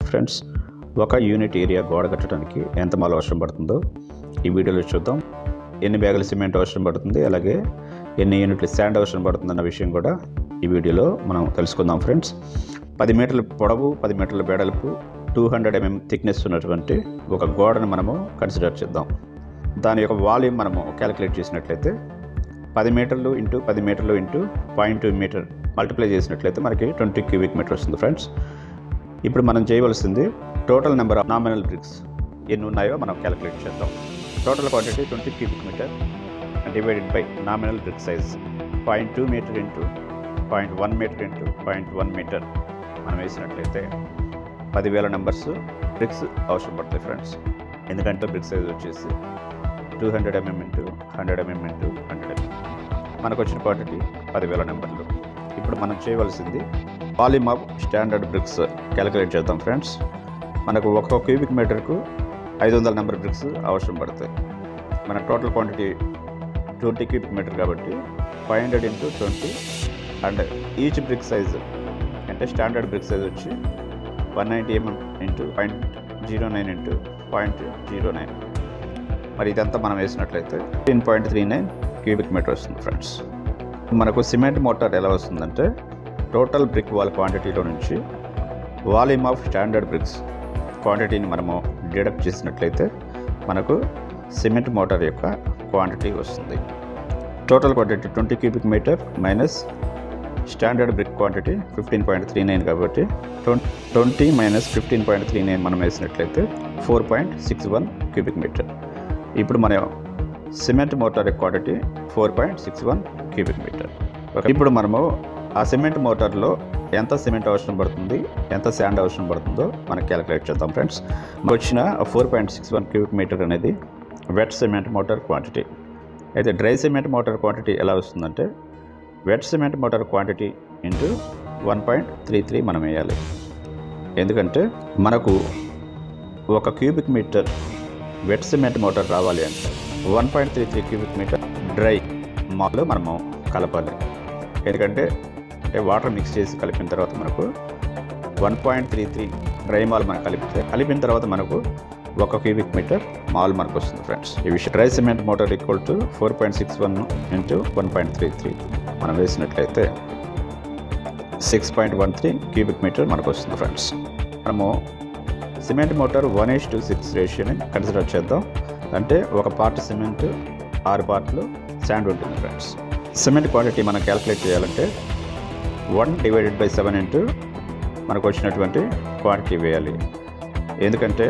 friends ఒక unit area గోడ కట్టడానికి ఎంత మాల అవసరం పడుతుందో ఈ వీడియోలో చూద్దాం ఎన్ని బ్యాగుల సిమెంట్ అవసరం పడుతుంది అలాగే ఎన్ని యూనిట్ల శాండ్ అవసరం పడుతుందన్న విషయం కూడా ఈ వీడియోలో మనం తెలుసుకుందాం ఫ్రెండ్స్ పది మీటర్ల పొడవు పది మీటర్ల వెడల్పు టూ హండ్రెడ్ ఎంఎం థిక్నెస్ ఉన్నటువంటి ఒక గోడను మనము కన్సిడర్ చేద్దాం దాని యొక్క వాల్యూమ్ మనము క్యాలిక్యులేట్ చేసినట్లయితే పది మీటర్లు ఇంటూ పది మీటర్లు into point two metre multiply చేసినట్లయితే మనకి ట్వంటీ క్యూబిక్ మీటర్ వస్తుంది ఫ్రెండ్స్ ఇప్పుడు మనం చేయవలసింది total number of nominal bricks ఎన్ని ఉన్నాయో మనం క్యాలిక్యులేట్ చేద్దాం total quantity twenty cubic metre divided by nominal brick size point two metre into point one metre into point one metre మనం వేసినట్లయితే పదివేల నెంబర్స్ బ్రిక్స్ అవసరం పడతాయి ఫ్రెండ్స్ ఎందుకంటే బ్రిక్ సైజ్ వచ్చేసి two hundred mm into hundred mm into hundred MM మనకు వచ్చిన quantity పదివేల నెంబర్లు ఇప్పుడు మనం చేయవలసింది volume of standard bricks calculate చేద్దాం ఫ్రెండ్స్ మనకు ఒక్కో క్యూబిక్ మీటర్కు ఐదు వందల నెంబర్ బ్రిక్స్ అవసరం పడతాయి మన total quantity twenty cubic metre కాబట్టి five hundred into twenty and each brick size అంటే స్టాండర్డ్ బ్రిక్ సైజ్ వచ్చి one ninety mm into point zero nine into point zero nine మరి ఇదంతా మనం వేసినట్లయితే fifteen point three nine cubic metre వస్తుంది friends మనకు cement mortar ఎలా వస్తుందంటే టోటల్ బ్రిక్ వాల్ క్వాంటిటీలో నుంచి వాల్యూమ్ ఆఫ్ స్టాండర్డ్ బ్రిక్స్ క్వాంటిటీని మనము డిడక్ట్ చేసినట్లయితే మనకు సిమెంట్ మోటార్ యొక్క క్వాంటిటీ వస్తుంది total quantity twenty cubic metre minus standard brick quantity fifteen point three nine కాబట్టి twenty minus fifteen point three nine మనం వేసినట్లయితే four point six one cubic metre ఇప్పుడు మన సిమెంట్ మోటార్ యొక్క quantity four point six one cubic metre ఇప్పుడు మనము ఆ cement మోటార్లో ఎంత సిమెంట్ అవసరం పడుతుంది ఎంత శాండ్ అవసరం పడుతుందో మనం క్యాలిక్యులేట్ చేద్దాం ఫ్రెండ్స్ మనకు వచ్చిన four point six one cubic metre అనేది వెట్ సిమెంట్ మోటార్ క్వాంటిటీ అయితే డ్రై సిమెంట్ మోటార్ క్వాంటిటీ ఎలా వస్తుందంటే wet cement mortar quantity into one point three three మనం వేయాలి ఎందుకంటే మనకు ఒక cubic metre wet cement mortar రావాలి అంటే one point three three cubic metre dry మాల్లో మనము కలపాలి ఎందుకంటే వాటర్ మిక్స్ చేసి కలిపిన తర్వాత మనకు one point three three dry మాల్ మనం కలిపితే కలిపిన తర్వాత మనకు ఒక క్యూబిక్ మీటర్ మాల్ మనకు వస్తుంది ఫ్రెండ్స్ ఈ విషయం dry cement mortar equal to four point six one into one point three three మనం వేసినట్లయితే six point one three cubic metre మనకు వస్తుంది ఫ్రెండ్స్ మనము cement mortar one eight to six రేషియోని కన్సిడర్ చేద్దాం అంటే ఒక పార్ట్ సిమెంట్ ఆరు పార్ట్లు శాండ్ ఉంటుంది ఫ్రెండ్స్ సిమెంట్ క్వాంటిటీ మనం క్యాలిక్యులేట్ చేయాలంటే one divided by seven into మనకు వచ్చినటువంటి క్వాంటిటీ వేయాలి ఎందుకంటే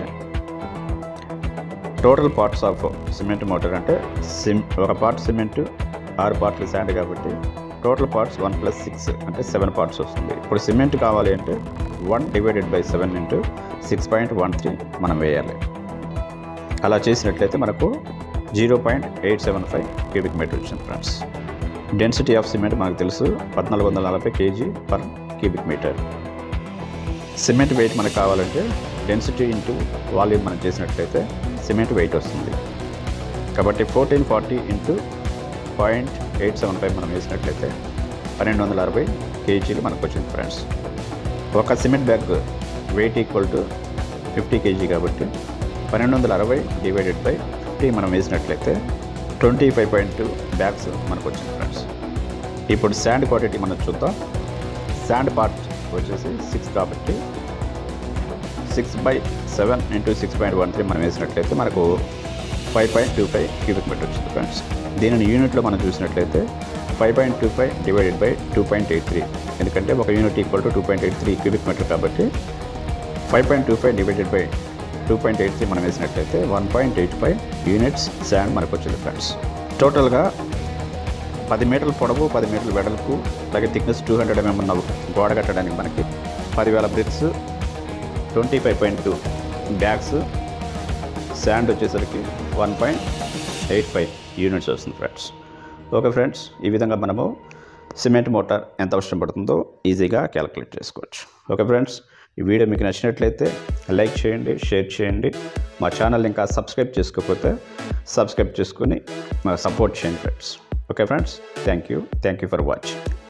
total parts of cement mortar అంటే సిమ్ ఒక పార్ట్ సిమెంట్ ఆరు పార్ట్లు శాండ్ కాబట్టి total parts one plus six అంటే సెవెన్ పార్ట్స్ వస్తుంది ఇప్పుడు సిమెంట్ కావాలి అంటే one divided by seven into six point one three మనం వేయాలి అలా చేసినట్లయితే మనకు zero point eight seven five cubic metre వచ్చింది ఫ్రెండ్స్ డెన్సిటీ ఆఫ్ సిమెంట్ మనకు తెలుసు పద్నాలుగు వందల నలభై kg per cubic metre cement weight మనకు కావాలంటే డెన్సిటీ ఇంటూ వాల్యూమ్ మనం చేసినట్లయితే సిమెంట్ వెయిట్ వస్తుంది కాబట్టి fourteen forty into point eight seven five మనం వేసినట్లయితే పన్నెండు వందల అరవై కేజీలు మనకు వచ్చింది ఫ్రెండ్స్ ఒక cement bag weight equal to fifty kg కాబట్టి పన్నెండు వందల అరవై డివైడెడ్ బై ఫిఫ్టీ మనం వేసినట్లయితే twenty five point two bags మనకు వచ్చింది ఫ్రెండ్స్ ఇప్పుడు శాండ్ క్వాంటిటీ మనం చూద్దాం శాండ్ పార్ట్ వచ్చేసి సిక్స్ కాబట్టి six by seven into six point one three మనం వేసినట్లయితే మనకు five point two five cubic metre వచ్చింది ఫ్రెండ్స్ దీనిని యూనిట్లో మనం చూసినట్లయితే five point two five divided by two point eight three ఎందుకంటే ఒక unit equal to two point eight three cubic metre కాబట్టి five point two five divided by two point eight three మనం వేసినట్లయితే one point eight five units sand మనకు వచ్చింది friends టోటల్గా పది మీటర్ల పొడవు పది మీటర్ల వెడల్పు అలాగే థిక్నెస్ టూ హండ్రెడ్ ఎంఎం ఉన్న గోడ కట్టడానికి మనకి పదివేల bricks twenty five point two bags sand వచ్చేసరికి one point eight five units వస్తుంది ఫ్రెండ్స్ ఓకే ఫ్రెండ్స్ ఈ విధంగా మనము సిమెంట్ మోటార్ ఎంత అవసరం పడుతుందో ఈజీగా క్యాలిక్యులేట్ చేసుకోవచ్చు ఓకే ఫ్రెండ్స్ ఈ వీడియో మీకు నచ్చినట్లయితే లైక్ చేయండి షేర్ చేయండి మా ఛానల్ ఇంకా సబ్స్క్రైబ్ చేసుకోకపోతే సబ్స్క్రైబ్ చేసుకొని సపోర్ట్ చేయండి friends okay friends thank you thank you for watching